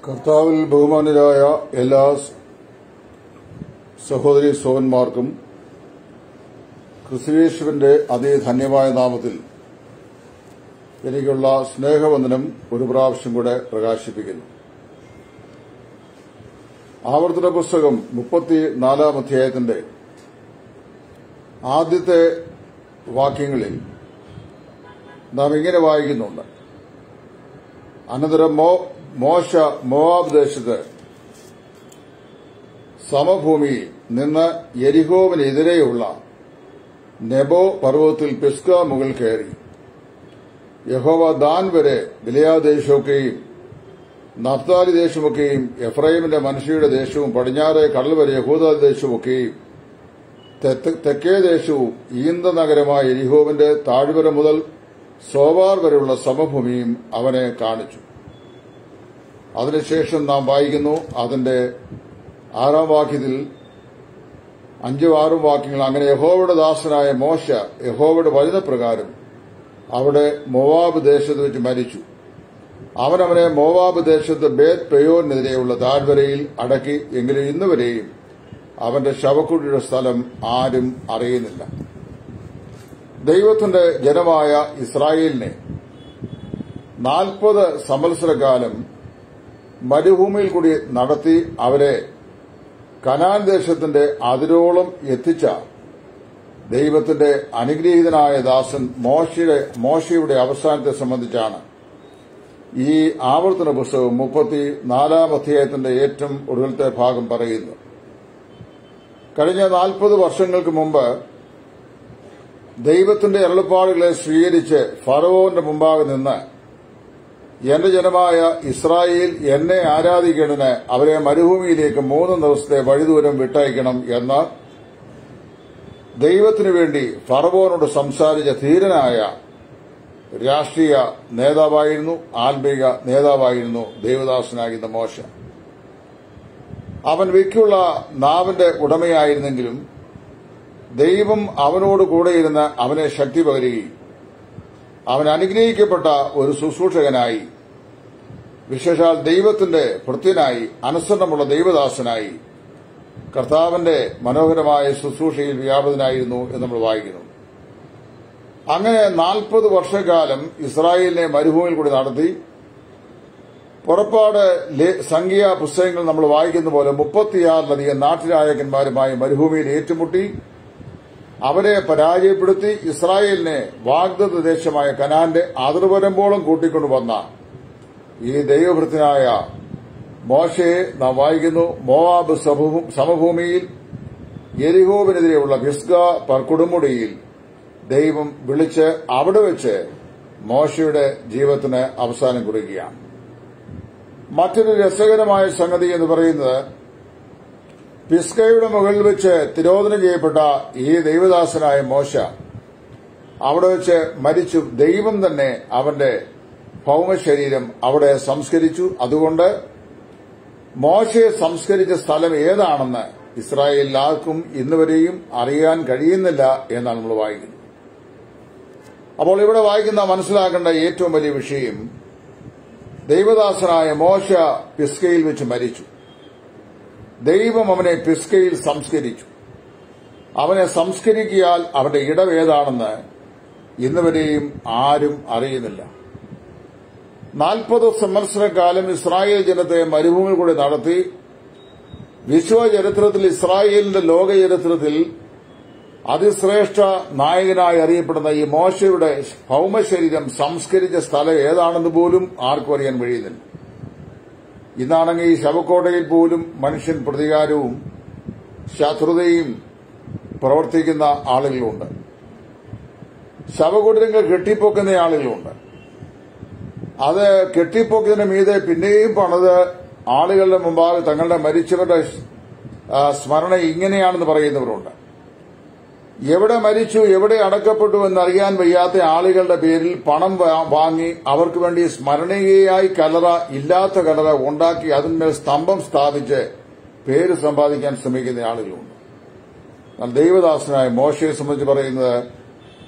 കർത്താവിൽ ബഹുമാനരായ എല്ലാ സഹോദരി സോവന്മാർക്കും ക്രിസ്തുവേശുവിന്റെ അതിധന്യമായ നാമത്തിൽ എനിക്കുള്ള സ്നേഹവന്ദനം ഒരു പ്രാവശ്യം കൂടെ പ്രകാശിപ്പിക്കുന്നു ആവർത്തന പുസ്തകം മുപ്പത്തിനാലാം അധ്യായത്തിന്റെ ആദ്യത്തെ വാക്യങ്ങളിൽ നാം ഇങ്ങനെ വായിക്കുന്നുണ്ട് അനന്തരം മോ മോശ മോവാബ് ദേശത്ത് സമഭൂമിയിൽ നിന്ന് യെരിഹോവിനെതിരെയുള്ള നെബോ പർവ്വതത്തിൽ പിസ്ക മുകൾ കയറി യഹോവ ദാൻ വരെ ബിലയാദേശമൊക്കെയും നഫ്താലി ദേശമൊക്കെയും എഫ്രൈമിന്റെ മനുഷ്യയുടെ ദേശവും പടിഞ്ഞാറെ കടൽ വരെ യഹൂദ ദേശമൊക്കെയും തെക്കേ ദേശവും ഈന്ത നഗരമായ എരിഹോവിന്റെ താഴ്വര മുതൽ സോവാർ വരെയുള്ള സമഭൂമിയും അവനെ കാണിച്ചു അതിനുശേഷം നാം വായിക്കുന്നു അതിന്റെ ആറാം വാക്യത്തിൽ അഞ്ചും ആറും വാക്യങ്ങൾ അങ്ങനെ യഹോവയുടെ ദാസനായ മോശ യഹോവയുടെ വചനപ്രകാരം അവിടെ മോവാബ് ദേശത്ത് വെച്ച് മരിച്ചു അവൻ അവനെ മോവാബ് ദേശത്ത് ബേത് പെയോറിനെതിരെയുള്ള താഴ്വരയിൽ അടക്കി എങ്കിലും ഇന്നുവരെയും അവന്റെ ശവക്കുഴിയുടെ സ്ഥലം ആരും അറിയുന്നില്ല ദൈവത്തിന്റെ ജനമായ ഇസ്രായേലിനെ നാൽപ്പത് സംവത്സരകാലം മരുഭൂമിയിൽ കൂടി നടത്തി അവരെ കനാൻ ദേശത്തിന്റെ അതിരോളം എത്തിച്ച ദൈവത്തിന്റെ അനുഗ്രഹീതനായ ദാസൻ മോശയുടെ മോശയുടെ അവസാനത്തെ സംബന്ധിച്ചാണ് ഈ ആവർത്തന പുസ്തകം മുപ്പത്തി നാലാം അധ്യായത്തിന്റെ ഏറ്റവും ഒടുവിലത്തെ ഭാഗം പറയുന്നത് കഴിഞ്ഞ നാൽപ്പത് വർഷങ്ങൾക്ക് മുമ്പ് ദൈവത്തിന്റെ അരുളപ്പാടുകളെ സ്വീകരിച്ച് ഫറവോന്റെ മുമ്പാകെ നിന്ന് എന്റെ ജനമായ ഇസ്രായേൽ എന്നെ ആരാധിക്കേണ്ടതിന് അവരെ മരുഭൂമിയിലേക്ക് മൂന്ന് ദിവസത്തെ വഴിദൂരം വിട്ടയക്കണം എന്ന് ദൈവത്തിനു വേണ്ടി ഫറവോനോട് സംസാരിച്ച ധീരനായ രാഷ്ട്രീയ നേതാവായിരുന്നു ആത്മീക നേതാവായിരുന്നു ദേവദാസനായിരുന്ന മോശ അവൻ വ്യക്തിയുള്ള നാവിന്റെ ഉടമയായിരുന്നെങ്കിലും ദൈവം അവനോട് കൂടെയിരുന്ന് അവനെ ശക്തി പകരുകയും അവൻ അനുഗ്രഹിക്കപ്പെട്ട ഒരു ശുശ്രൂഷകനായി വിശേഷാൽ ദൈവത്തിന്റെ ഭൃത്യനായി അനുസരണമുള്ള ദൈവദാസനായി കർത്താവിന്റെ മനോഹരമായ ശുശ്രൂഷയിൽ വ്യാപൃതനായിരുന്നു എന്ന് നമ്മൾ വായിക്കുന്നു അങ്ങനെ നാൽപ്പത് വർഷക്കാലം ഇസ്രായേലിനെ മരുഭൂമിയിൽ കൂടി നടത്തി പുറപ്പാട് സംഖ്യാ പുസ്തകങ്ങൾ നമ്മൾ വായിക്കുന്ന പോലെ മുപ്പത്തിയാറിലധികം നാട്ടുരാജകന്മാരുമായി മരുഭൂമിയിൽ ഏറ്റുമുട്ടി അവരെ പരാജയപ്പെടുത്തി ഇസ്രായേലിനെ വാഗ്ദത്ത ദേശമായ കനാന്റെ അതിർവരമ്പോളം കൂട്ടിക്കൊണ്ടുവന്ന ഈ ദൈവഭൃത്തനായ മോശയെ നാം വായിക്കുന്നു മോവാബ് സമഭൂമിയിൽ എരിഹോവിനെതിരെയുള്ള ഭിസ്ഗ പർക്കുടുമുടിയിൽ ദൈവം വിളിച്ച് അവിടെ വെച്ച് മോശയുടെ ജീവിതത്തിന് അവസാനം കുറിക്കുകയാണ് മറ്റൊരു രസകരമായ സംഗതി എന്ന് പറയുന്നത് പിസ്കയുടെ മുകളിൽ വെച്ച് തിരോധനം ചെയ്യപ്പെട്ട ഈ ദൈവദാസനായ മോശ അവിടെ വെച്ച് മരിച്ചു ദൈവം തന്നെ അവന്റെ ഭൗമശരീരം അവിടെ സംസ്കരിച്ചു അതുകൊണ്ട് മോശയെ സംസ്കരിച്ച സ്ഥലം ഏതാണെന്ന് ഇസ്രായേലിൽ ആർക്കും ഇന്നുവരെയും അറിയാൻ കഴിയുന്നില്ല എന്നാണ് നമ്മൾ വായിക്കുന്നത് അപ്പോൾ ഇവിടെ വായിക്കുന്ന മനസ്സിലാക്കേണ്ട ഏറ്റവും വലിയ വിഷയം ദൈവദാസനായ മോശ പിസ്കയിൽ വെച്ച് മരിച്ചു ദൈവം അവനെ പിസ്കയിൽ സംസ്കരിച്ചു അവനെ സംസ്കരിക്കിയാൽ അവന്റെ ഇടവേതാണെന്ന് ഇന്നുവരെയും ആരും അറിയുന്നില്ല നാൽപ്പത് സംവത്സരക്കാലം ഇസ്രായേൽ ജനത്തെ മരുഭൂമി കൂടെ നടത്തി വിശ്വചരിത്രത്തിൽ ഇസ്രായേലിന്റെ ലോക ചരിത്രത്തിൽ അതിശ്രേഷ്ഠ നായകനായി അറിയപ്പെടുന്ന ഈ മോശയുടെ ഭൗമശരീരം സംസ്കരിച്ച സ്ഥലം ഏതാണെന്ന് പോലും ആർക്കും അറിയാൻ കഴിയുന്നില്ല ഇന്നാണെങ്കിൽ ഈ ശവക്കോട്ടയിൽ പോലും മനുഷ്യൻ പ്രതികാരവും ശത്രുതയും പ്രവർത്തിക്കുന്ന ആളുകളുണ്ട് ശവകുടീരങ്ങൾ കെട്ടിപ്പൊക്കുന്ന ആളുകളുണ്ട് അത് കെട്ടിപ്പൊക്കുന്നതിന് മീതെ പിന്നെയും പണിത് ആളുകളുടെ മുമ്പാകെ തങ്ങളുടെ മരിച്ചവരുടെ സ്മരണ ഇങ്ങനെയാണെന്ന് പറയുന്നവരുണ്ട് എവിടെ മരിച്ചു എവിടെ അടക്കപ്പെട്ടു എന്നറിയാൻ വയ്യാത്ത ആളുകളുടെ പേരിൽ പണം വാങ്ങി അവർക്ക് വേണ്ടി സ്മരണീയയായി കലറ ഇല്ലാത്ത കലറ ഉണ്ടാക്കി അതിന്മേൽ സ്തംഭം സ്ഥാപിച്ച് പേര് സമ്പാദിക്കാൻ ശ്രമിക്കുന്ന ആളുകളുണ്ട് എന്നാൽ ദൈവദാസനായ മോശയെ സംബന്ധിച്ച് പറയുന്നത്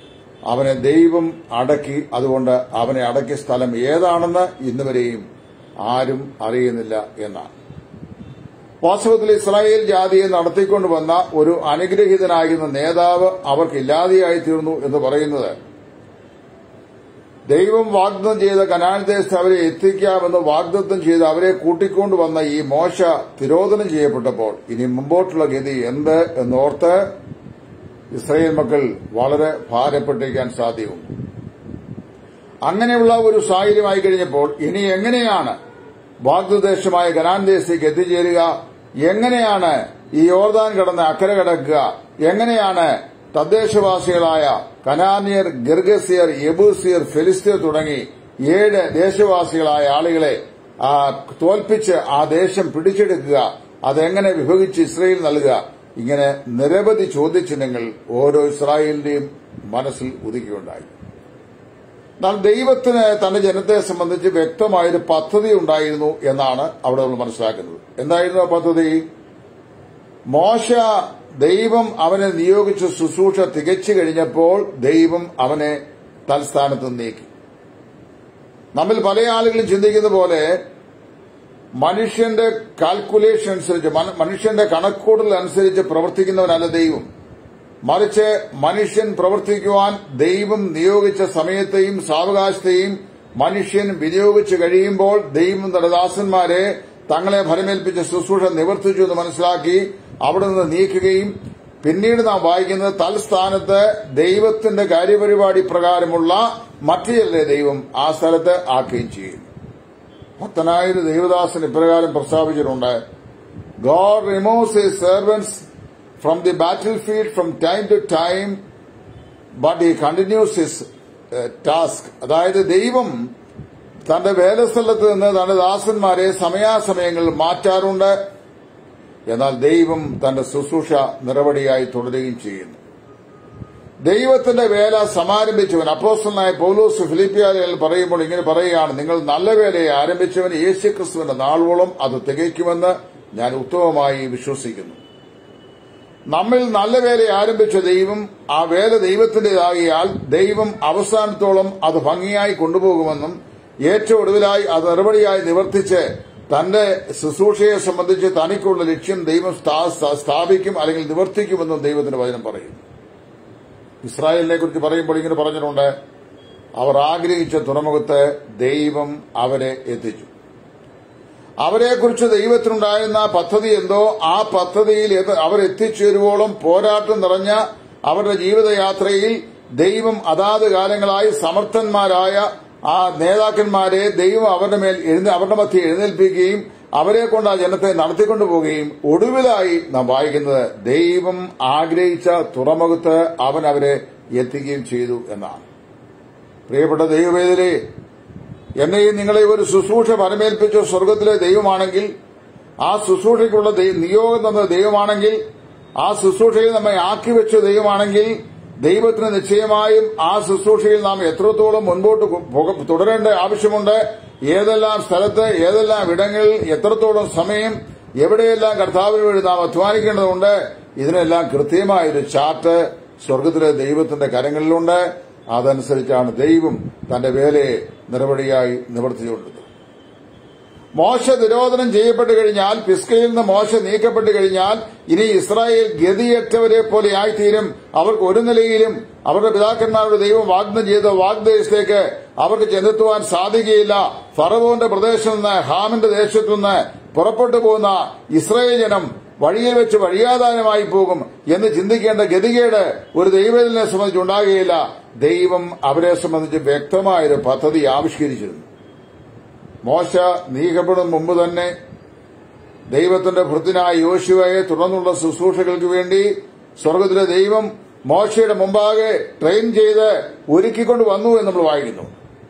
അവനെ ദൈവം അടക്കി അതുകൊണ്ട് അവനെ അടക്കിയ സ്ഥലം ഏതാണെന്ന് ഇന്നുവരെയും ആരും അറിയുന്നില്ല എന്നാണ് വാസ്തവത്തിൽ ഇസ്രായേൽ ജാതിയെ നടത്തിക്കൊണ്ടുവന്ന ഒരു അനുഗ്രഹീതനായിരുന്ന നേതാവ് അവർക്കില്ലാതെയായി തീർന്നു എന്ന് പറയുന്നത് ദൈവം വാഗ്ദത്തം ചെയ്ത കനാൻ ദേശത്ത് അവരെ എത്തിക്കാമെന്ന് വാഗ്ദത്തം ചെയ്ത് അവരെ കൂട്ടിക്കൊണ്ടുവന്ന ഈ മോശ തിരോധനം ചെയ്യപ്പെട്ടപ്പോൾ ഇനി മുമ്പോട്ടുള്ള ഗതി എന്ത് എന്നോർത്ത് ഇസ്രായേൽ മക്കൾ വളരെ ഭാരപ്പെട്ടിരിക്കാൻ സാധ്യതയുണ്ട് അങ്ങനെയുള്ള ഒരു സാഹചര്യമായി കഴിഞ്ഞപ്പോൾ ഇനി എങ്ങനെയാണ് വാഗ്ദദേശമായ കനാൻ ദേശത്തേക്ക് എത്തിച്ചേരുക എങ്ങനെയാണ് ഈ യോർദാൻ കടന്ന് അക്കരെ കടക്കുക എങ്ങനെയാണ് തദ്ദേശവാസികളായ കനാനിയർ ഗർഗസിയർ യബൂസിയർ ഫെലിസ്തീർ തുടങ്ങി ഏഴ് ദേശവാസികളായ ആളുകളെ ആ, തോൽപ്പിച്ച് ആ ദേശം പിടിച്ചെടുക്കുക അതെങ്ങനെ വിഭജിച്ച് ഇസ്രയേൽ നൽകുക ഇങ്ങനെ നിരവധി ചോദ്യചിഹ്നങ്ങൾ ഓരോ ഇസ്രായേലിന്റെയും മനസ്സിൽ ഉദിക്കുകയുണ്ടായി എന്നാൽ ദൈവത്തിന് തന്റെ ജനത്തെ സംബന്ധിച്ച് വ്യക്തമായൊരു പദ്ധതി ഉണ്ടായിരുന്നു എന്നാണ് അവിടെ നമ്മൾ മനസ്സിലാക്കുന്നത് എന്തായിരുന്നു ആ പദ്ധതി മോശ ദൈവം അവനെ നിയോഗിച്ച ശുശ്രൂഷ തികച്ചു കഴിഞ്ഞപ്പോൾ ദൈവം അവനെ തൽസ്ഥാനത്ത് നീക്കി നമ്മിൽ പല ആളുകളും ചിന്തിക്കുന്ന പോലെ മനുഷ്യന്റെ കാൽക്കുലേഷൻ അനുസരിച്ച് മന- മനുഷ്യന്റെ കണക്കൂടൽ അനുസരിച്ച് പ്രവർത്തിക്കുന്നവനല്ല ദൈവം മറിച്ച് മനുഷ്യൻ പ്രവർത്തിക്കുവാൻ ദൈവം നിയോഗിച്ച സമയത്തെയും സാവകാശത്തെയും മനുഷ്യൻ വിനിയോഗിച്ചു കഴിയുമ്പോൾ ദൈവം തന്റെ ദാസന്മാരെ തങ്ങളെ ഫലമേൽപ്പിച്ച ശുശ്രൂഷ നിവർത്തിച്ചു എന്ന് മനസ്സിലാക്കി അവിടെ നിന്ന് നീക്കുകയും പിന്നീട് നാം വായിക്കുന്നത് തൽസ്ഥാനത്ത് ദൈവത്തിന്റെ കാര്യപരിപാടി പ്രകാരമുള്ള മറ്റു ചിലരെ ദൈവം ആ സ്ഥലത്ത് ആക്കുകയും ചെയ്യും ഭക്തനായ ഒരു ദൈവദാസൻ ഇപ്രകാരം പ്രസ്താവിച്ചിട്ടുണ്ട് God removes his servants from the battlefield from time to time but he continues his task അതായത് ദൈവം തന്റെ വേലസ്ഥലത്ത് നിന്ന് തന്റെ ദാസന്മാരെ സമയാസമയങ്ങളിൽ മാറ്റാറുണ്ട് എന്നാൽ ദൈവം തന്റെ ശുശ്രൂഷ നിറവടിയായി തുടരുകയും ചെയ്യുന്നു ദൈവത്തിന്റെ വേല സമാരംഭിച്ചവൻ അപ്പോസ്റ്റലായ പൗലോസ് ഫിലിപ്പിയാലികൾ പറയുമ്പോൾ ഇങ്ങനെ പറയുകയാണ് നിങ്ങൾ നല്ല വേലയെ ആരംഭിച്ചവൻ യേശുക്രിസ്തുവിന്റെ നാളോളം അത് തികയ്ക്കുമെന്ന് ഞാൻ ഉത്തമമായി വിശ്വസിക്കുന്നു നമ്മിൽ നല്ല വേല ആരംഭിച്ച ദൈവം ആ വേല ദൈവത്തിന്റേതാകിയാൽ ദൈവം അവസാനത്തോളം അത് ഭംഗിയായി കൊണ്ടുപോകുമെന്നും ഏറ്റവും ഒടുവിലായി അത് നിറവടിയായി നിവർത്തിച്ച് തന്റെ ശുശ്രൂഷയെ സംബന്ധിച്ച് തനിക്കുള്ള ലക്ഷ്യം ദൈവം സ്ഥാ- സ്ഥാപിക്കും അല്ലെങ്കിൽ നിവർത്തിക്കുമെന്നും ദൈവത്തിന്റെ വചനം പറയുന്നു ഇസ്രായേലിനെ കുറിച്ച് പറയുമ്പോൾ ഇങ്ങനെ പറഞ്ഞിട്ടുണ്ട് അവർ ആഗ്രഹിച്ച തുറമുഖത്ത് ദൈവം അവരെ എത്തിച്ചു അവരെക്കുറിച്ച് ദൈവത്തിനുണ്ടായിരുന്ന പദ്ധതി എന്തോ ആ പദ്ധതിയിൽ എത്ത- അവർ എത്തിച്ചേരുവോളം പോരാട്ടം നിറഞ്ഞ അവരുടെ ജീവിതയാത്രയിൽ ദൈവം അതാത് കാലങ്ങളായി സമർത്ഥന്മാരായ ആ നേതാക്കന്മാരെ ദൈവം അവരുടെ മേൽ എഴുന്ന അവരുടെ മധ്യ എഴുന്നേൽപ്പിക്കുകയും അവരെ കൊണ്ട് ആ ജനത്തെ നടത്തിക്കൊണ്ടുപോവുകയും ഒടുവിലായി നാം വായിക്കുന്നത് ദൈവം ആഗ്രഹിച്ച തുറമുഖത്ത് അവൻ അവരെ എത്തിക്കുകയും ചെയ്തു എന്നാണ് പ്രിയപ്പെട്ട ദൈവവേദരെ എന്നെയും നിങ്ങളെ ഒരു ശുശ്രൂഷ പരമേൽപ്പിച്ച സ്വർഗത്തിലെ ദൈവമാണെങ്കിൽ ആ ശുശ്രൂഷയ്ക്കുള്ള ദൈ- നിയോഗം തന്ന ദൈവമാണെങ്കിൽ ആ ശുശ്രൂഷയിൽ നമ്മെ ആക്കി വെച്ച ദൈവമാണെങ്കിൽ ദൈവത്തിന് നിശ്ചയമായും ആ ശുശ്രൂഷയിൽ നാം എത്രത്തോളം മുൻപോട്ട് പോക- തുടരേണ്ട ആവശ്യമുണ്ട് ഏതെല്ലാം സ്ഥലത്ത് ഏതെല്ലാം ഇടങ്ങളിൽ എത്രത്തോളം സമയം എവിടെയെല്ലാം കർത്താവിന് വേണ്ടി നാം അധ്വാനിക്കേണ്ടതുണ്ട് ഇതിനെല്ലാം കൃത്യമായൊരു ചാർട്ട് സ്വർഗത്തിലെ ദൈവത്തിന്റെ കരങ്ങളിലുണ്ട് അതനുസരിച്ചാണ് ദൈവം തന്റെ വേലയെ നിറപടിയായി നിവർത്തിച്ചുകൊണ്ടത് മോശ നിരോധനം ചെയ്യപ്പെട്ടു കഴിഞ്ഞാൽ പിസ്കയിൽ നിന്ന് മോശ നീക്കപ്പെട്ടു കഴിഞ്ഞാൽ ഇനി ഇസ്രായേൽ ഗതിയറ്റവരെ പോലെ ആയിത്തീരും അവർക്ക് ഒരു നിലയിലും അവരുടെ പിതാക്കന്മാരുടെ ദൈവം വാഗ്ദം ചെയ്ത വാഗ്ദേശത്തേക്ക് അവർക്ക് ചെന്നെത്തുവാൻ സാധിക്കുകയില്ല ഫറവോന്റെ പ്രദേശത്ത് നിന്ന് ഹാമിന്റെ ദേശത്തു നിന്ന് പുറപ്പെട്ടു പോകുന്ന ഇസ്രായേൽ ജനം വഴിയിൽ വെച്ച് വഴിയാധാരമായി പോകും എന്ന് ചിന്തിക്കേണ്ട ഗതികേട് ഒരു ദൈവത്തിനെ സംബന്ധിച്ച് ഉണ്ടാകുകയില്ല ദൈവം അവരെ സംബന്ധിച്ച് വ്യക്തമായൊരു പദ്ധതി ആവിഷ്കരിച്ചിരുന്നു മോശ നീക്കപ്പെടും മുമ്പ് തന്നെ ദൈവത്തിന്റെ ഭൃത്തിനായ യോശുവയെ തുടർന്നുള്ള ശുശ്രൂഷകൾക്ക് വേണ്ടി സ്വർഗത്തിലെ ദൈവം മോശയുടെ മുമ്പാകെ ട്രെയിൻ ചെയ്ത് ഒരുക്കിക്കൊണ്ട് വന്നു എന്ന് നമ്മൾ വായിക്കുന്നു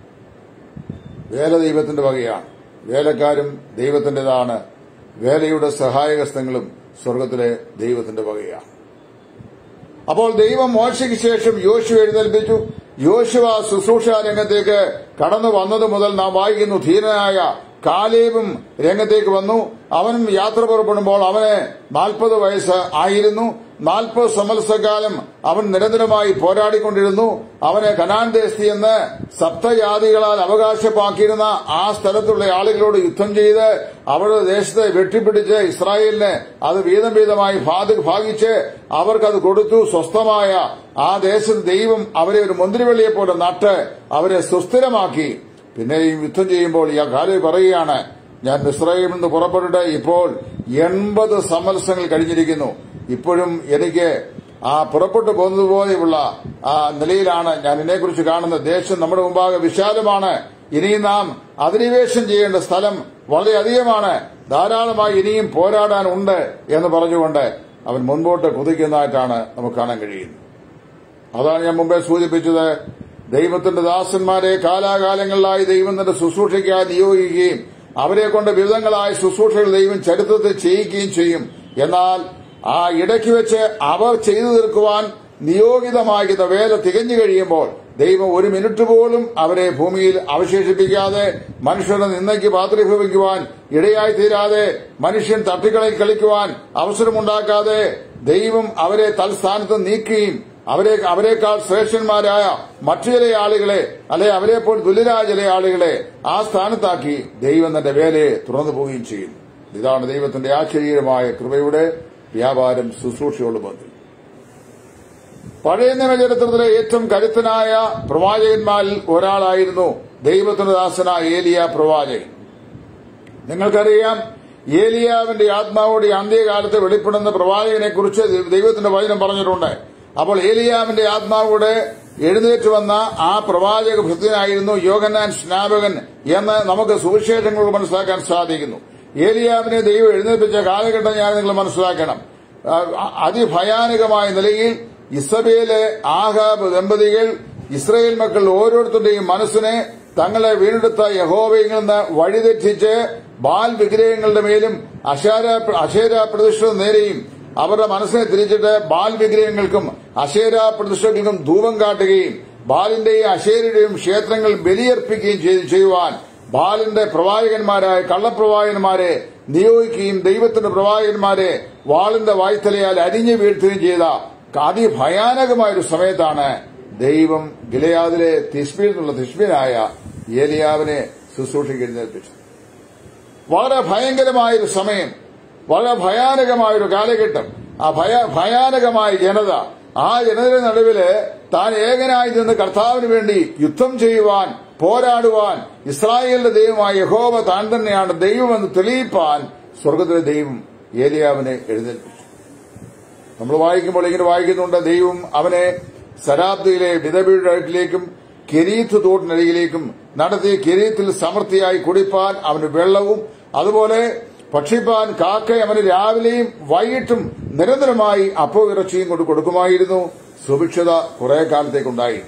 വേല ദൈവത്തിന്റെ വകയാണ് വേലക്കാരും ദൈവത്തിന്റേതാണ് വേലയുടെ സഹായകസ്ഥങ്ങളും സ്വർഗത്തിലെ ദൈവത്തിന്റെ വകയാണ് അപ്പോൾ ദൈവം മോശയ്ക്ക് ശേഷം യോശു എഴുന്നേൽപ്പിച്ചു യോശുവ ശുശ്രൂഷ രംഗത്തേക്ക് കടന്നു വന്നത് മുതൽ നാം വായിക്കുന്നു ധീരനായ കാലേബും രംഗത്തേക്ക് വന്നു അവനും യാത്ര പുറപ്പെടുമ്പോൾ അവന് നാൽപ്പത് വയസ്സ് ആയിരുന്നു നാൽപ്പത് സംവത്സരക്കാലം അവൻ നിരന്തരമായി പോരാടിക്കൊണ്ടിരുന്നു അവനെ കനാൻ ദേശി എന്ന് സപ്തജാതികളാൽ അവകാശമാക്കിയിരുന്ന ആ സ്ഥലത്തുള്ള ആളുകളോട് യുദ്ധം ചെയ്ത് അവരുടെ ദേശത്തെ വെട്ടിപ്പിടിച്ച് ഇസ്രായേലിന് അത് വീതം വീതമായി ഭാഗ- ഭാഗിച്ച് അവർക്കത് കൊടുത്തു സ്വസ്ഥമായ ആ ദേശത്ത് ദൈവം അവരെ ഒരു മുന്തിരിവെള്ളിയെ പോലെ നട്ട് അവരെ സുസ്ഥിരമാക്കി പിന്നെയും യുദ്ധം ചെയ്യുമ്പോൾ ഈ കാലം പറയുകയാണ് ഞാൻ മിശ്രയിൽ നിന്ന് പുറപ്പെട്ടിട്ട് ഇപ്പോൾ എൺപത് സംവത്സരങ്ങൾ കഴിഞ്ഞിരിക്കുന്നു ഇപ്പോഴും എനിക്ക് ആ പുറപ്പെട്ടു പോകുന്നതുപോലെയുള്ള ആ നിലയിലാണ് ഞാൻ ഇതിനെക്കുറിച്ച് കാണുന്ന ദേശം നമ്മുടെ മുമ്പാകെ വിശാലമാണ് ഇനിയും നാം അധിനിവേശം ചെയ്യേണ്ട സ്ഥലം വളരെയധികമാണ് ധാരാളമായി ഇനിയും പോരാടാനുണ്ട് എന്ന് പറഞ്ഞുകൊണ്ട് അവൻ മുൻപോട്ട് കുതിക്കുന്നതായിട്ടാണ് നമുക്ക് കാണാൻ കഴിയുന്നത് അതാണ് ഞാൻ മുമ്പേ സൂചിപ്പിച്ചത് ദൈവത്തിന്റെ ദാസന്മാരെ കാലാകാലങ്ങളിലായി ദൈവം തന്റെ ശുശ്രൂഷയ്ക്കായി നിയോഗിക്കുകയും അവരെ കൊണ്ട് വിവിധങ്ങളായ ശുശ്രൂഷകൾ ദൈവം ചരിത്രത്തിൽ ചെയ്യിക്കുകയും ചെയ്യും എന്നാൽ ആ ഇടയ്ക്ക് വെച്ച് അവർ ചെയ്തു തീർക്കുവാൻ നിയോഗിതമാകുന്ന വേല തികഞ്ഞു കഴിയുമ്പോൾ ദൈവം ഒരു മിനിറ്റ് പോലും അവരെ ഭൂമിയിൽ അവശേഷിപ്പിക്കാതെ മനുഷ്യരുടെ നിന്നയ്ക്ക് പാത്രീഭവിക്കുവാൻ ഇടയായി തീരാതെ മനുഷ്യൻ തട്ടിക്കളി കളിക്കുവാൻ അവസരമുണ്ടാക്കാതെ ദൈവം അവരെ തൽസ്ഥാനത്ത് നീക്കുകയും അവരെ അവരെക്കാൾ ശ്രേഷ്ഠന്മാരായ മറ്റു ചില ആളുകളെ അല്ലെ അവരെ പോൽ തുല്യരായ ചില ആളുകളെ ആ സ്ഥാനത്താക്കി ദൈവം തന്റെ വേലയെ തുറന്നു പോവുകയും ചെയ്യുന്നു ഇതാണ് ദൈവത്തിന്റെ ആശ്ചര്യമായ കൃപയുടെ വ്യാപാരം ശുശ്രൂഷയോട് ബന്ധം പഴയ നിയമ ചരിത്രത്തിലെ ഏറ്റവും കരുത്തനായ പ്രവാചകന്മാരിൽ ഒരാളായിരുന്നു ദൈവത്തിന്റെ ദാസനായ ഏലിയ പ്രവാചകൻ നിങ്ങൾക്കറിയാം ഏലിയാവിന്റെ ആത്മാവോട് ഈ അന്ത്യകാലത്ത് വെളിപ്പെടുന്ന പ്രവാചകനെ കുറിച്ച് ദൈവത്തിന്റെ വചനം പറഞ്ഞിട്ടുണ്ട് അപ്പോൾ ഏലിയാവിന്റെ ആത്മാവോട് എഴുന്നേറ്റ് വന്ന ആ പ്രവാചക ഭൃത്യനായിരുന്നു യോഗന്നാൻ സ്നാപകൻ എന്ന് നമുക്ക് സുവിശേഷങ്ങൾ മനസ്സിലാക്കാൻ സാധിക്കുന്നു ഏലിയാവിനെ ദൈവം എഴുന്നേൽപ്പിച്ച കാലഘട്ടം ഞാൻ നിങ്ങൾ മനസ്സിലാക്കണം ആ, അതിഭയാനകമായ നിലയിൽ ഇസബേലെ ആഹാബ് ദമ്പതികൾ ഇസ്രയേൽ മക്കൾ ഓരോരുത്തരുടെയും മനസ്സിനെ തങ്ങളെ വീണ്ടെടുത്ത യഹോവയിൽ നിന്ന് വഴിതെറ്റിച്ച് ബാൽ വിഗ്രഹങ്ങളുടെ മേലും അശാര അശേര പ്രതിഷ്ഠ നേരെയും അവരുടെ മനസ്സിനെ തിരിച്ചിട്ട് ബാൽ വിഗ്രഹങ്ങൾക്കും അശേര പ്രതിഷ്ഠകൾക്കും ധൂപം കാട്ടുകയും ബാലിന്റെയും അശേരയുടെയും ക്ഷേത്രങ്ങൾ ബലിയർപ്പിക്കുകയും ചെയ്ത് ചെയ്യുവാൻ ബാലിന്റെ പ്രവാചകന്മാരായ കള്ളപ്രവാചകന്മാരെ നിയോഗിക്കുകയും ദൈവത്തിന്റെ പ്രവാചകന്മാരെ വാളിന്റെ വായ്ത്തലയാൽ അരിഞ്ഞു വീഴ്ത്തുകയും ചെയ്ത അതിഭയാനകമായ ഒരു സമയത്താണ് ദൈവം ഗിലയാദിലെ തിസ്ബിയിൽ നിന്നുള്ള തിസ്ബിനായ ഏലിയാവിനെ ശുശ്രൂഷയ്ക്ക് എഴുന്നേൽപ്പിച്ചത് വളരെ ഭയങ്കരമായ ഒരു സമയം വളരെ ഭയാനകമായ ഒരു കാലഘട്ടം ആ ഭയ ഭയാനകമായ ജനത ആ ജനതയുടെ നടുവില് താൻ ഏകനായി നിന്ന് കർത്താവിന് വേണ്ടി യുദ്ധം ചെയ്യുവാൻ പോരാടുവാൻ ഇസ്രായേലിന്റെ ദൈവമായ യഹോവ താൻ തന്നെയാണ് ദൈവമെന്ന് തെളിയിപ്പാൻ സ്വർഗത്തിലെ ദൈവം ഏലിയാവിനെ എഴുന്നേൽപ്പിച്ചു നമ്മൾ വായിക്കുമ്പോൾ ഇങ്ങനെ വായിക്കുന്നുണ്ട് ദൈവം അവനെ സരാബ്ദിയിലെ വിധവയുടെ അടുക്കിലേക്കും കെരീത്ത് തോട്ടിനരികിലേക്കും നടത്തി കെരീത്തിൽ സമൃദ്ധിയായി കുടിപ്പാൻ അവന് വെള്ളവും അതുപോലെ ഭക്ഷിപ്പാൻ കാക്ക അവന് രാവിലെയും വൈകിട്ടും നിരന്തരമായി അപ്പോ ഇറച്ചിയും കൊണ്ട് കൊടുക്കുമായിരുന്നു സുഭിക്ഷത കുറെ കാലത്തേക്കുണ്ടായി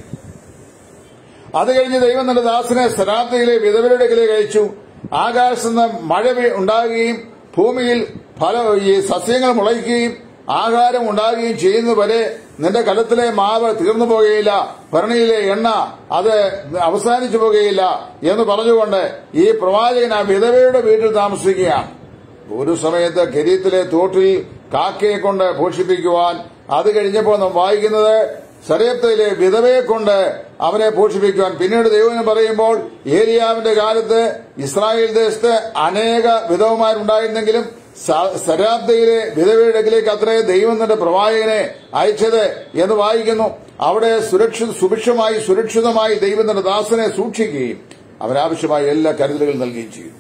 അത് കഴിഞ്ഞ് ദൈവം തന്റെ ദാസനെ സരാബ്ദിയിലെ വിധവരുടെ അടുക്കിലേക്ക് അയച്ചു ആകാശത്ത് നിന്ന് മഴ പെയ്- ഉണ്ടാകുകയും ഭൂമിയിൽ ഫല ഈ സസ്യങ്ങൾ മുളയ്ക്കുകയും ആഹാരം ഉണ്ടാകുകയും ചെയ്യുന്നതുവരെ നിന്റെ കലത്തിലെ മാവ് തീർന്നു പോകുകയില്ല ഭരണിയിലെ എണ്ണ അത് അവസാനിച്ചു പോകുകയില്ല എന്ന് പറഞ്ഞുകൊണ്ട് ഈ പ്രവാചകൻ ആ വിധവയുടെ വീട്ടിൽ താമസിക്കുകയാണ് ഒരു സമയത്ത് കെരീത്തിലെ തോട്ടിൽ കാക്കയെ കൊണ്ട് പോഷിപ്പിക്കുവാൻ അത് കഴിഞ്ഞപ്പോൾ നാം വായിക്കുന്നത് സരയപ്തയിലെ വിധവയെ കൊണ്ട് അവനെ പോഷിപ്പിക്കുവാൻ പിന്നീട് ദൈവം പറയുമ്പോൾ ഏലിയാവിന്റെ കാലത്ത് ഇസ്രായേൽ ദേശത്ത് അനേക വിധവമാരുണ്ടായിരുന്നെങ്കിലും സ- സരാബ്ദയിലെ വിധവയുടെ അടുക്കിലേക്ക് അത്രേ ദൈവം തന്റെ പ്രവാചകനെ അയച്ചത് എന്ന് വായിക്കുന്നു അവിടെ സുരക്ഷിത സുഭിക്ഷമായി സുരക്ഷിതമായി ദൈവം തന്റെ ദാസനെ സൂക്ഷിക്കുകയും അവനാവശ്യമായ എല്ലാ കരുതലുകളും നൽകുകയും ചെയ്യും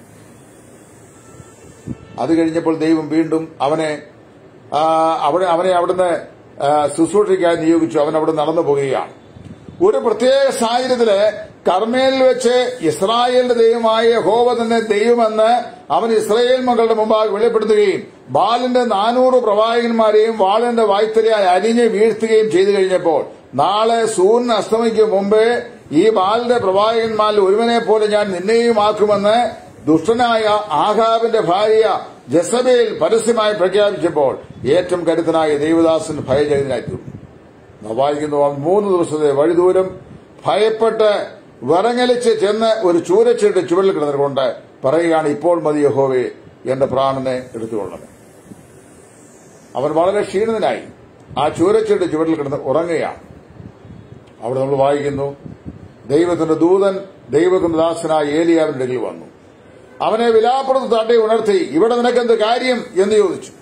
അത് കഴിഞ്ഞപ്പോൾ ദൈവം വീണ്ടും അവനെ ആ, അവിടെ അവനെ അവിടുന്ന് ആ, ശുശ്രൂഷയ്ക്കായി നിയോഗിച്ചു അവൻ അവിടെ നടന്നു പോവുകയാണ് ഒരു പ്രത്യേക സാഹചര്യത്തില് കർമ്മേലിൽ വെച്ച് ഇസ്രായേലിന്റെ ദൈവമായ ഹോവ തന്നെ ദൈവമെന്ന് അവൻ ഇസ്രായേൽ മക്കളുടെ മുമ്പാകെ വെളിപ്പെടുത്തുകയും ബാലിന്റെ നാനൂറ് പ്രവാചകന്മാരെയും വാളിന്റെ വായ്ത്തലയായി അരിഞ്ഞ് വീഴ്ത്തുകയും ചെയ്തു കഴിഞ്ഞപ്പോൾ നാളെ സൂര്യൻ അസ്തമിക്കും മുമ്പേ ഈ ബാലിന്റെ പ്രവാചകന്മാരിൽ ഒരുവനെ പോലെ ഞാൻ നിന്നെയും ആക്കുമെന്ന് ദുഷ്ടനായ ആഹാബിന്റെ ഭാര്യ ജസബേൽ പരസ്യമായി പ്രഖ്യാപിച്ചപ്പോൾ ഏറ്റവും കരുത്തനായ ദേവദാസൻ ഭയചകിതനായി തീർന്നു നാം വായിക്കുന്നു അവൻ മൂന്ന് ദിവസത്തെ വഴിദൂരം ഭയപ്പെട്ട് വിറങ്ങലിച്ച് ചെന്ന് ഒരു ചൂരച്ചിട്ട് ചുവലിൽ കിടന്നുകൊണ്ട് പറയുകയാണ് ഇപ്പോൾ മതി യഹോവേ എന്റെ പ്രാണനെ എടുത്തുകൊള്ളത് അവൻ വളരെ ക്ഷീണിതനായി ആ ചൂരച്ചയുടെ ചുവട്ടിൽ കിടന്ന് ഉറങ്ങുകയാണ് അവിടെ നമ്മൾ വായിക്കുന്നു ദൈവത്തിന്റെ ദൂതൻ ദൈവത്തിന്റെ ദാസനായ ഏലിയാവിന്റെ അടുക്കൽ വന്നു അവനെ വിലാപ്പുറത്ത് തട്ടി ഉണർത്തി ഇവിടെ നിനക്കെന്ത് കാര്യം എന്ന് ചോദിച്ചു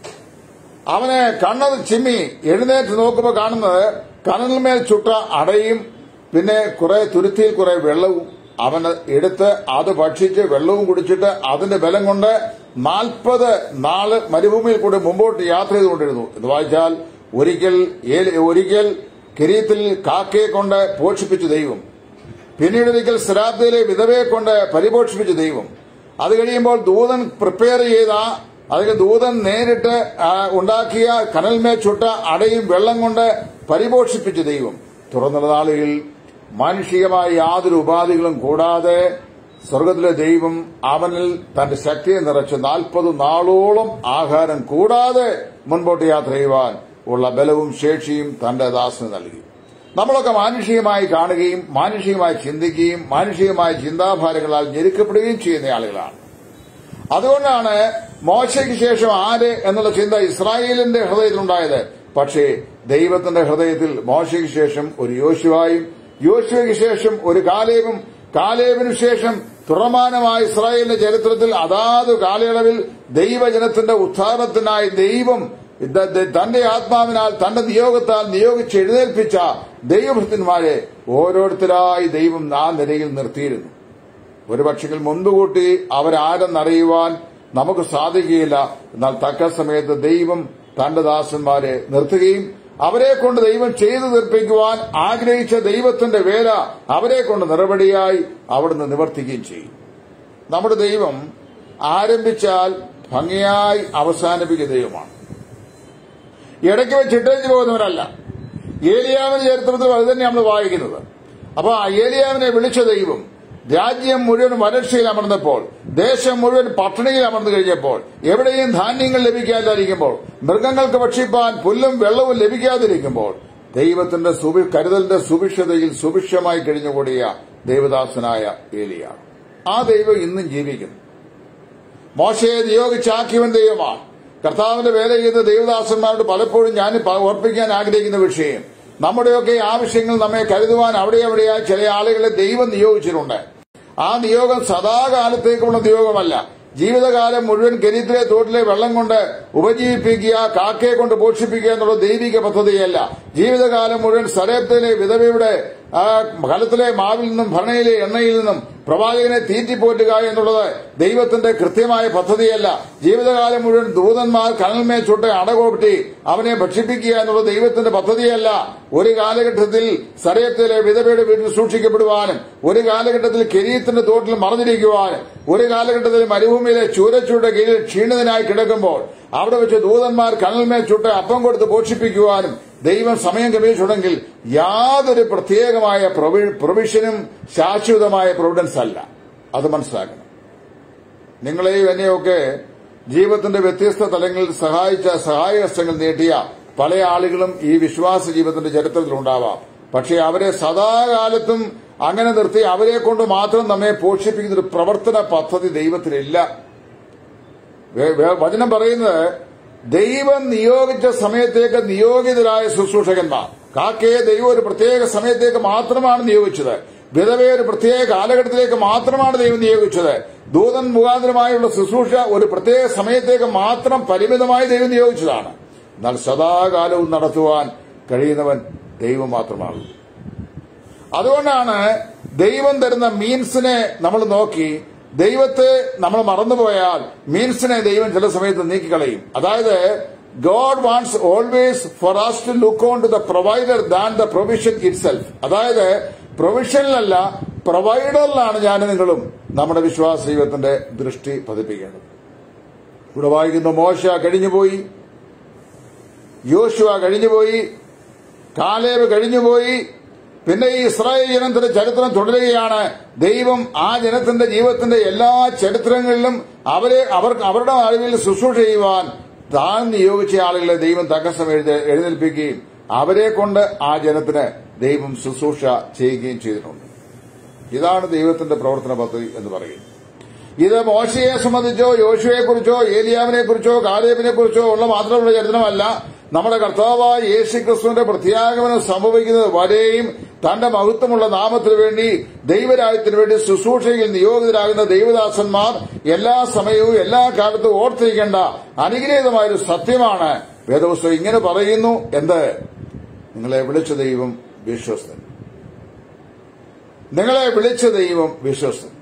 അവനെ കണ്ണത് ചിമ്മി എഴുന്നേറ്റ് നോക്കുമ്പോൾ കാണുന്നത് കനലിന്മേൽ ചുട്ട അടയും പിന്നെ കുറെ തുരുത്തിയിൽ കുറെ വെള്ളവും അവൻ എടുത്ത് അത് ഭക്ഷിച്ച് വെള്ളവും കുടിച്ചിട്ട് അതിന്റെ ബലം കൊണ്ട് നാൽപ്പത് നാള് മരുഭൂമിയിൽ കൂടി മുമ്പോട്ട് യാത്ര ചെയ്തുകൊണ്ടിരുന്നു എന്ന് വായിച്ചാൽ ഒരിക്കൽ ഏലി- ഒരിക്കൽ കിരീത്തിൽ കാക്കയെ കൊണ്ട് പോഷിപ്പിച്ചു ദൈവം പിന്നീട് ഒരിക്കൽ ശ്രാബ്ദയിലെ വിധവയെ കൊണ്ട് പരിപോഷിപ്പിച്ചു ദൈവം അത് കഴിയുമ്പോൾ ദൂതൻ പ്രിപ്പയർ ചെയ്ത അല്ലെങ്കിൽ ദൂതൻ നേരിട്ട് ആ, ഉണ്ടാക്കിയ കനൽമേ ചുട്ട അടയും വെള്ളം കൊണ്ട് പരിപോഷിപ്പിച്ചു ദൈവം തുറന്നുള്ള നാളുകളിൽ മാനുഷികമായ യാതൊരു ഉപാധികളും കൂടാതെ സ്വർഗത്തിലെ ദൈവം അവനിൽ തന്റെ ശക്തിയെ നിറച്ച് നാൽപ്പത് നാളോളം ആഹാരം കൂടാതെ മുൻപോട്ട് യാത്ര ചെയ്യുവാൻ ഉള്ള ബലവും ശേഷിയും തന്റെ ദാസന് നൽകി നമ്മളൊക്കെ മാനുഷികമായി കാണുകയും മാനുഷികമായി ചിന്തിക്കുകയും മാനുഷികമായ ചിന്താഭാരങ്ങളാൽ ഞെരുക്കപ്പെടുകയും ചെയ്യുന്ന ആളുകളാണ് അതുകൊണ്ടാണ് മോശയ്ക്ക് ശേഷം ആര് എന്നുള്ള ചിന്ത ഇസ്രായേലിന്റെ ഹൃദയത്തിലുണ്ടായത് പക്ഷേ ദൈവത്തിന്റെ ഹൃദയത്തിൽ മോശയ്ക്ക് ശേഷം ഒരു യോശുവായും യോശുവയ്ക്ക് ശേഷം ഒരു കാലേബും കാലേബിനു ശേഷം തുറമാനമായ ഇസ്രായേലിന്റെ ചരിത്രത്തിൽ അതാത് കാലയളവിൽ ദൈവജനത്തിന്റെ ഉത്ഥാനത്തിനായി ദൈവം ദ- ദ- തന്റെ ആത്മാവിനാൽ തന്റെ നിയോഗത്താൽ നിയോഗിച്ച് എഴുന്നേൽപ്പിച്ച ദൈവഭക്തന്മാരെ ഓരോരുത്തരായി ദൈവം ആ നിലയിൽ നിർത്തിയിരുന്നു ഒരു പക്ഷെങ്കിൽ മുൻകൂട്ടി അവരാരെന്നറിയുവാൻ നമുക്ക് സാധിക്കുകയില്ല എന്നാൽ തക്ക സമയത്ത് ദൈവം തന്റെ ദാസന്മാരെ നിർത്തുകയും അവരെ കൊണ്ട് ദൈവം ചെയ്തു തീർപ്പിക്കുവാൻ ആഗ്രഹിച്ച ദൈവത്തിന്റെ വേല അവരെ കൊണ്ട് നിറപടിയായി അവിടുന്ന് നിവർത്തിക്കുകയും ചെയ്യും നമ്മുടെ ദൈവം ആരംഭിച്ചാൽ ഭംഗിയായി അവസാനിപ്പിക്കുന്ന ദൈവമാണ് ഇടയ്ക്ക് വെച്ച് ഇട്ടേച്ച് പോകുന്നവരല്ല ഏലിയാവിന്റെ ചരിത്രത്തിൽ അത് തന്നെ നമ്മൾ വായിക്കുന്നത് അപ്പൊ ആ ഏലിയാവിനെ വിളിച്ച ദൈവം രാജ്യം മുഴുവൻ വരൾച്ചയിൽ അമർന്നപ്പോൾ ദേശം മുഴുവൻ പട്ടിണിയിൽ അമർന്നു കഴിഞ്ഞപ്പോൾ എവിടെയും ധാന്യങ്ങൾ ലഭിക്കാതിരിക്കുമ്പോൾ മൃഗങ്ങൾക്ക് ഭക്ഷിപ്പാൻ പുല്ലും വെള്ളവും ലഭിക്കാതിരിക്കുമ്പോൾ ദൈവത്തിന്റെ സുഭി കരുതലിന്റെ സുഭിക്ഷതയിൽ സുഭിക്ഷമായി കഴിഞ്ഞുകൂടിയ ദൈവദാസനായ ഏലിയ ആ ദൈവം ഇന്നും ജീവിക്കുന്നു മോശയെ നിയോഗിച്ചാക്കിയവൻ ദൈവമാണ് കർത്താവിന്റെ വേല ചെയ്ത ദൈവദാസന്മാരോട് പലപ്പോഴും ഞാൻ പ- ഓർപ്പിക്കാൻ ആഗ്രഹിക്കുന്ന വിഷയം നമ്മുടെയൊക്കെ ആവശ്യങ്ങൾ നമ്മെ കരുതുവാൻ അവിടെ അവിടെയായി ചില ആളുകളെ ദൈവം നിയോഗിച്ചിട്ടുണ്ട് ആ നിയോഗം സദാകാലത്തേക്കുള്ള നിയോഗമല്ല ജീവിതകാലം മുഴുവൻ കെരീത്തിലെ തോട്ടിലെ വെള്ളം കൊണ്ട് ഉപജീവിപ്പിക്കുക കാക്കയെ കൊണ്ട് പോഷിപ്പിക്കുക എന്നുള്ള ദൈവിക പദ്ധതിയല്ല ജീവിതകാലം മുഴുവൻ സരേപ്തയിലെ വിധവയുടെ ആ ഫലത്തിലെ മാവിൽ നിന്നും ഭരണയിലെ എണ്ണയിൽ നിന്നും പ്രവാചകനെ തീറ്റിപ്പോറ്റുക എന്നുള്ളത് ദൈവത്തിന്റെ കൃത്യമായ പദ്ധതിയല്ല ജീവിതകാലം മുഴുവൻ ദൂതന്മാർ കനൽമേ ചുട്ട് അടകോട്ടി അവനെ ഭക്ഷിപ്പിക്കുക എന്നുള്ള ദൈവത്തിന്റെ പദ്ധതിയല്ല ഒരു കാലഘട്ടത്തിൽ സരയത്തിലെ വിധവയുടെ വീട്ടിൽ സൂക്ഷിക്കപ്പെടുവാനും ഒരു കാലഘട്ടത്തിൽ കെരീത്തിന്റെ തോട്ടിൽ മറഞ്ഞിരിക്കുവാനും ഒരു കാലഘട്ടത്തിൽ മരുഭൂമിയിലെ ചൂരച്ചൂടെ കീഴിൽ ക്ഷീണിതനായി കിടക്കുമ്പോൾ അവിടെ വെച്ച് ദൂതന്മാർ കനൽമേൽ ചുട്ട് അപ്പം കൊടുത്ത് പോഷിപ്പിക്കുവാനും ദൈവം സമയം ക്രമീകരിച്ചുണ്ടെങ്കിൽ യാതൊരു പ്രത്യേകമായ പ്രൊവി- പ്രൊവിഷനും ശാശ്വതമായ പ്രൊവിഡൻസ് അല്ല അത് മനസ്സിലാക്കണം നിങ്ങളെയും എന്നെയൊക്കെ ജീവിതത്തിന്റെ വ്യത്യസ്ത തലങ്ങളിൽ സഹായിച്ച സഹായഹസ്തങ്ങൾ നീട്ടിയ പല ആളുകളും ഈ വിശ്വാസ ജീവിതത്തിന്റെ ചരിത്രത്തിലുണ്ടാവാം പക്ഷേ അവരെ സദാകാലത്തും അങ്ങനെ നിർത്തി അവരെ കൊണ്ട് മാത്രം നമ്മെ പോഷിപ്പിക്കുന്ന ഒരു പ്രവർത്തന പദ്ധതി ദൈവത്തിലില്ല വേ- വേ- വചനം പറയുന്നത് ദൈവം നിയോഗിച്ച സമയത്തേക്ക് നിയോഗിതരായ ശുശ്രൂഷകന്മാർ കാക്കയെ ദൈവം ഒരു പ്രത്യേക സമയത്തേക്ക് മാത്രമാണ് നിയോഗിച്ചത് വിധവയെ ഒരു പ്രത്യേക കാലഘട്ടത്തിലേക്ക് മാത്രമാണ് ദൈവം നിയോഗിച്ചത് ദൂതൻ മുഖാന്തരമായുള്ള ശുശ്രൂഷ ഒരു പ്രത്യേക സമയത്തേക്ക് മാത്രം പരിമിതമായി ദൈവം നിയോഗിച്ചതാണ് എന്നാൽ സദാകാലവും നടത്തുവാൻ കഴിയുന്നവൻ ദൈവം മാത്രമാണ് അതുകൊണ്ടാണ് ദൈവം തരുന്ന മീൻസിനെ നമ്മൾ നോക്കി ദൈവത്തെ നമ്മൾ മറന്നുപോയാൽ മീൻസിനെ ദൈവം ചില സമയത്ത് നീക്കിക്കളയും അതായത് God wants always for us to look on to the provider than the provision itself അതായത് പ്രൊവിഷനിലല്ല പ്രൊവൈഡറിലാണ് ഞാൻ നിങ്ങളും നമ്മുടെ വിശ്വാസ ജീവിതത്തിന്റെ ദൃഷ്ടി പതിപ്പിക്കേണ്ടത് ഇവിടെ വായിക്കുന്ന മോശ കഴിഞ്ഞുപോയി യോശുവ കഴിഞ്ഞുപോയി കാലേബ് കഴിഞ്ഞുപോയി പിന്നെ ഈ ഇസ്രായേൽ ജനത്തിന്റെ ചരിത്രം തുടരുകയാണ് ദൈവം ആ ജനത്തിന്റെ ജീവിതത്തിന്റെ എല്ലാ ചരിത്രങ്ങളിലും അവരെ അവർ അവരുടെ അറിവിൽ ശുശ്രൂഷ ചെയ്യുവാൻ താൻ നിയോഗിച്ച ആളുകളെ ദൈവം തക്കസം എഴുതി എഴുന്നേൽപ്പിക്കുകയും അവരെ കൊണ്ട് ആ ജനത്തിന് ദൈവം ശുശ്രൂഷ ചെയ്യുകയും ചെയ്തിട്ടുണ്ട് ഇതാണ് ദൈവത്തിന്റെ പ്രവർത്തന പദ്ധതി എന്ന് പറയുന്നത് ഇത് മോശയെ സംബന്ധിച്ചോ യോശുവെ കുറിച്ചോ ഏലിയാവിനെ കുറിച്ചോ കാലേബിനെ കുറിച്ചോ ഉള്ള മാത്രമുള്ള ചരിത്രമല്ല നമ്മുടെ കർത്താവായ യേശു ക്രിസ്തുവിന്റെ പ്രത്യാഗമനം സംഭവിക്കുന്നത് വരെയും തന്റെ മഹത്വമുള്ള നാമത്തിനു വേണ്ടി ദൈവരാജ്യത്തിനു വേണ്ടി ശുശ്രൂഷയിൽ നിയോഗിതരാകുന്ന ദൈവദാസന്മാർ എല്ലാ സമയവും എല്ലാ കാലത്തും ഓർത്തിരിക്കേണ്ട അനുഗ്രഹീതമായൊരു സത്യമാണ് വേദപുസ്തകം ഇങ്ങനെ പറയുന്നു എന്ത് നിങ്ങളെ വിളിച്ച ദൈവം വിശ്വസ്തൻ നിങ്ങളെ വിളിച്ച ദൈവം വിശ്വസ്തൻ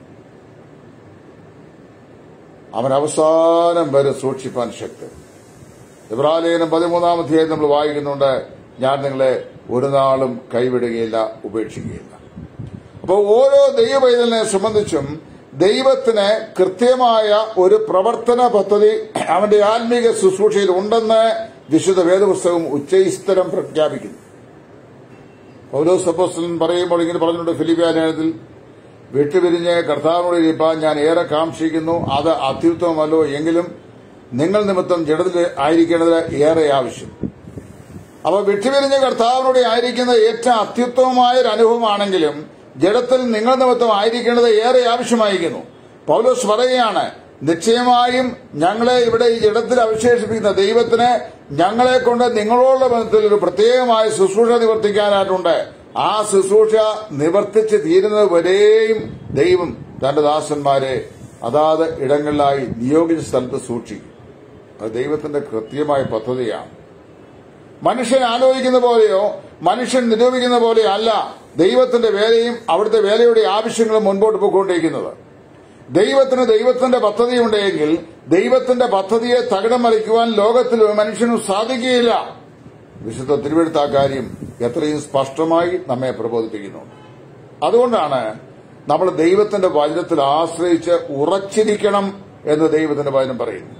അവൻ അവസാനം വരെ സൂക്ഷിപ്പാൻ ശക്തൻ ഇബ്രാലേനും പതിമൂന്നാം അധ്യായം നമ്മൾ വായിക്കുന്നുണ്ട് ഞാൻ നിങ്ങളെ ഒരു നാളും കൈവിടുകയില്ല ഉപേക്ഷിക്കുകയില്ല അപ്പോൾ ഓരോ ദൈവവൈതലിനെ സംബന്ധിച്ചും ദൈവത്തിന് കൃത്യമായ ഒരു പ്രവർത്തന പദ്ധതി അവന്റെ ആത്മീക ശുശ്രൂഷയിൽ ഉണ്ടെന്ന് വിശുദ്ധ വേദപുസ്തകം ഉച്ചൈസ്തരം പ്രഖ്യാപിക്കുന്നു പൗലോസ് അപ്പോസ്റ്റലൻ പറയുമ്പോൾ ഇങ്ങനെ പറഞ്ഞിട്ടുണ്ട് ഫിലിപ്പിയാലയത്തിൽ വിട്ടുപിരിഞ്ഞ് കർത്താവിനോട് ഇരിപ്പാൻ ഞാൻ ഏറെ കാക്ഷിക്കുന്നു അത് അത്യുത്തമമല്ലോ എങ്കിലും നിങ്ങൾ നിമിത്തം ജഡത്തിൽ ആയിരിക്കേണ്ടത് ഏറെ ആവശ്യം അപ്പൊ വിട്ടുപിരിഞ്ഞ് കർത്താവിനോട് ആയിരിക്കുന്ന ഏറ്റവും അത്യുത്തമമായ ഒരു അനുഭവമാണെങ്കിലും ജഡത്തിൽ നിങ്ങൾ നിമിത്തം ആയിരിക്കേണ്ടത് ഏറെ ആവശ്യമായിരിക്കുന്നു പൗലോസ് പറയുകയാണ് നിശ്ചയമായും ഞങ്ങളെ ഇവിടെ ഈ ജഡത്തിൽ അവശേഷിപ്പിക്കുന്ന ദൈവത്തിന് ഞങ്ങളെ കൊണ്ട് നിങ്ങളോടുള്ള ബന്ധത്തിൽ ഒരു പ്രത്യേകമായ ശുശ്രൂഷ നിവർത്തിക്കാനായിട്ടുണ്ട് ആ ശുശ്രൂഷ നിവർത്തിച്ച് തീരുന്നത് വരെയും ദൈവം തന്റെ ദാസന്മാരെ അതാത് ഇടങ്ങളിലായി നിയോഗിച്ച സ്ഥലത്ത് സൂക്ഷിക്കും അത് ദൈവത്തിന്റെ കൃത്യമായ പദ്ധതിയാണ് മനുഷ്യൻ ആലോചിക്കുന്ന പോലെയോ മനുഷ്യൻ നിരൂപിക്കുന്ന പോലെയോ അല്ല ദൈവത്തിന്റെ വേലയും അവിടുത്തെ വേലയുടെ ആവശ്യങ്ങളും മുൻപോട്ട് പോയിക്കൊണ്ടിരിക്കുന്നത് ദൈവത്തിന് ദൈവത്തിന്റെ പദ്ധതിയുണ്ടെങ്കിൽ ദൈവത്തിന്റെ പദ്ധതിയെ തകിടം മറിക്കുവാൻ ലോകത്തിൽ ഒരു മനുഷ്യനും സാധിക്കുകയില്ല വിശുദ്ധ തിരുവെടുത്ത ആ കാര്യം എത്രയും സ്പഷ്ടമായി നമ്മെ പ്രബോധിപ്പിക്കുന്നുണ്ട് അതുകൊണ്ടാണ് നമ്മൾ ദൈവത്തിന്റെ വചനത്തിൽ ആശ്രയിച്ച് ഉറച്ചിരിക്കണം എന്ന് ദൈവത്തിന്റെ വചനം പറയുന്നു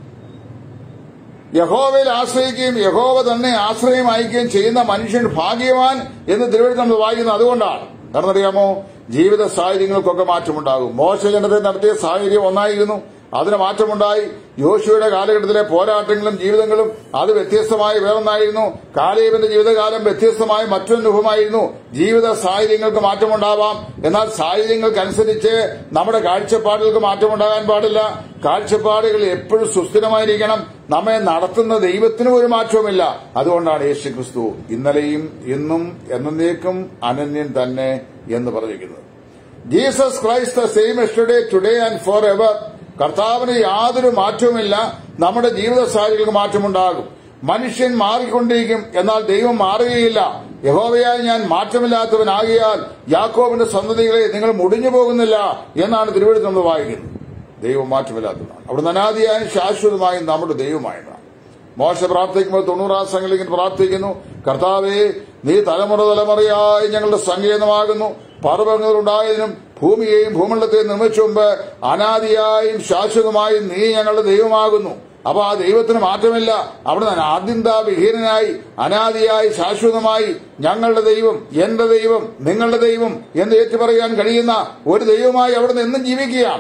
യഹോവയിൽ ആശ്രയിക്കുകയും യഹോവ തന്നെ ആശ്രയമായിരിക്കുകയും ചെയ്യുന്ന മനുഷ്യൻ ഭാഗ്യവാൻ എന്ന് തിരുവഴുത്ത് നമ്മൾ വായിക്കുന്നത് അതുകൊണ്ടാണ് കാരണം അറിയാമോ ജീവിത സാഹചര്യങ്ങൾക്കൊക്കെ മാറ്റമുണ്ടാകും മോശജനത്തെ നടത്തിയ സാഹചര്യം ഒന്നായിരുന്നു അതിന് മാറ്റമുണ്ടായി യോശുവയുടെ കാലഘട്ടത്തിലെ പോരാട്ടങ്ങളും ജീവിതങ്ങളും അത് വ്യത്യസ്തമായ വേറൊന്നായിരുന്നു കാലേബിന്റെ ജീവിതകാലം വ്യത്യസ്തമായ മറ്റൊരനുഭവമായിരുന്നു ജീവിത സാഹചര്യങ്ങൾക്ക് മാറ്റമുണ്ടാവാം എന്നാൽ സാഹചര്യങ്ങൾക്കനുസരിച്ച് നമ്മുടെ കാഴ്ചപ്പാടുകൾക്ക് മാറ്റമുണ്ടാകാൻ പാടില്ല കാഴ്ചപ്പാടുകൾ എപ്പോഴും സുസ്ഥിരമായിരിക്കണം നമ്മെ നടത്തുന്ന ദൈവത്തിനും ഒരു മാറ്റവുമില്ല അതുകൊണ്ടാണ് യേശു ക്രിസ്തു ഇന്നലെയും ഇന്നും എന്നേക്കും അനന്യൻ തന്നെ എന്ന് പറഞ്ഞിരിക്കുന്നത് Jesus Christ the same yesterday today and forever കർത്താവിന് യാതൊരു മാറ്റവുമില്ല നമ്മുടെ ജീവിത സാഹചര്യങ്ങൾക്ക് മാറ്റമുണ്ടാകും മനുഷ്യൻ മാറിക്കൊണ്ടിരിക്കും എന്നാൽ ദൈവം മാറുകയില്ല യഹോവയായി ഞാൻ മാറ്റമില്ലാത്തവനാകിയാൽ യാക്കോബിന്റെ സന്തതികളെ നിങ്ങൾ മുടിഞ്ഞു പോകുന്നില്ല എന്നാണ് തിരുവഴുത്ത് നമ്മൾ വായിക്കുന്നത് ദൈവം മാറ്റമില്ലാത്തതാണ് അവിടുന്ന് അനാദിയായും ശാശ്വതമായും നമ്മുടെ ദൈവമായതാണ് മോശ പ്രാർത്ഥിക്കുമ്പോൾ തൊണ്ണൂറാം സംഘത്തിൽ പ്രാർത്ഥിക്കുന്നു കർത്താവേ നീ തലമുറ തലമുറയായി ഞങ്ങളുടെ സങ്കേതമാകുന്നു പർവ്വങ്ങളുണ്ടായതിനും ഭൂമിയെയും ഭൂമണ്ഡലത്തെയും നിർമ്മിച്ചു മുമ്പ് അനാദിയായും ശാശ്വതമായും നീ ഞങ്ങളുടെ ദൈവമാകുന്നു അപ്പൊ ആ ദൈവത്തിന് മാറ്റമില്ല അവിടുന്ന് ആദ്യന്ത വിഹീനനായി അനാദിയായി ശാശ്വതമായി ഞങ്ങളുടെ ദൈവം എന്റെ ദൈവം നിങ്ങളുടെ ദൈവം എന്ന് ഏറ്റുപറയാൻ കഴിയുന്ന ഒരു ദൈവമായി അവിടുന്ന് എന്നും ജീവിക്കുകയാണ്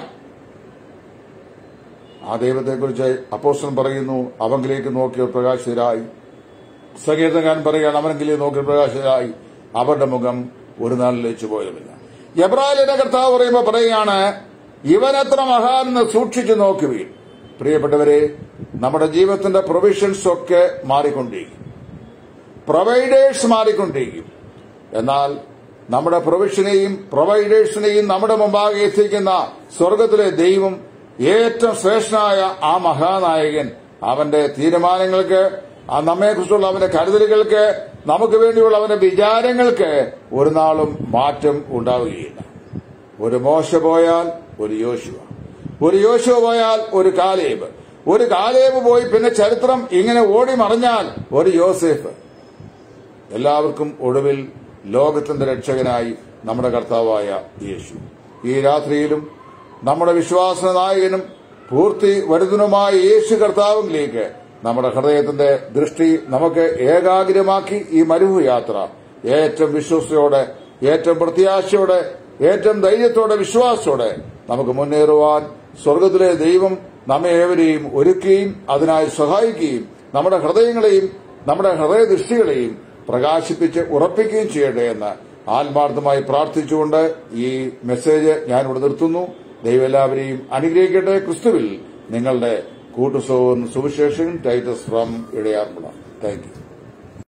ആ ദൈവത്തെക്കുറിച്ച് അപ്പോസ്റ്റൻ പറയുന്നു അവങ്കിലേക്ക് നോക്കിയ പ്രകാശിതരായി സങ്കീർത്തകാരൻ പറയുകയാണ് അവനെങ്കിലേക്ക് നോക്കിയ പ്രകാശിതരായി അവരുടെ മുഖം ഒരു നാളിൽ ലയിച്ചു പോയതുമില്ല എബ്രാലിന്റെ കർത്താവ് പറയുമ്പോൾ പറയുകയാണ് ഇവനത്ര മഹാനെന്ന് സൂക്ഷിച്ചു നോക്കുവീൻ പ്രിയപ്പെട്ടവരെ നമ്മുടെ ജീവിതത്തിന്റെ പ്രൊവിഷൻസ് ഒക്കെ മാറിക്കൊണ്ടിരിക്കും പ്രൊവൈഡേഴ്സ് മാറിക്കൊണ്ടിരിക്കും എന്നാൽ നമ്മുടെ പ്രൊവിഷനെയും പ്രൊവൈഡേഴ്സിനെയും നമ്മുടെ മുമ്പാകെ എത്തിക്കുന്ന സ്വർഗത്തിലെ ദൈവം ഏറ്റവും ശ്രേഷ്ഠനായ ആ മഹാനായകൻ അവന്റെ തീരുമാനങ്ങൾക്ക് ആ നമ്മെക്കുറിച്ചുള്ള അവന്റെ കരുതലുകൾക്ക് നമുക്ക് വേണ്ടിയുള്ള അവന്റെ വിചാരങ്ങൾക്ക് ഒരു നാളും മാറ്റം ഉണ്ടാവുകയില്ല ഒരു മോശ പോയാൽ ഒരു യോശുവ ഒരു യോശുവ പോയാൽ ഒരു കാലേബ് ഒരു കാലേബ് പോയി പിന്നെ ചരിത്രം ഇങ്ങനെ ഓടി മറിഞ്ഞാൽ ഒരു യോസേഫ് എല്ലാവർക്കും ഒടുവിൽ ലോകത്തിന്റെ രക്ഷകനായി നമ്മുടെ കർത്താവായ യേശു ഈ രാത്രിയിലും നമ്മുടെ വിശ്വാസ നായകനും പൂർത്തി വരുന്നതുമായ യേശു കർത്താവിലേക്ക് നമ്മുടെ ഹൃദയത്തിന്റെ ദൃഷ്ടി നമുക്ക് ഏകാഗ്രമാക്കി ഈ മരുഭു യാത്ര ഏറ്റവും വിശ്വസയോടെ ഏറ്റവും പ്രത്യാശയോടെ ഏറ്റവും ധൈര്യത്തോടെ വിശ്വാസത്തോടെ നമുക്ക് മുന്നേറുവാൻ സ്വർഗത്തിലെ ദൈവം നമ്മെ ഏവരെയും ഒരുക്കുകയും അതിനായി സഹായിക്കുകയും നമ്മുടെ ഹൃദയങ്ങളെയും നമ്മുടെ ഹൃദയദൃഷ്ടികളെയും പ്രകാശിപ്പിച്ച് ഉറപ്പിക്കുകയും ചെയ്യട്ടെ എന്ന് ആത്മാർത്ഥമായി പ്രാർത്ഥിച്ചുകൊണ്ട് ഈ മെസ്സേജ് ഞാൻ ഇവിടെ നിർത്തുന്നു ദൈവം എല്ലാവരെയും അനുഗ്രഹിക്കട്ടെ ക്രിസ്തുവിൽ നിങ്ങളുടെ കൂട്ടുസോൻ സുവിശേഷൻ Titus from Idayarpula thank U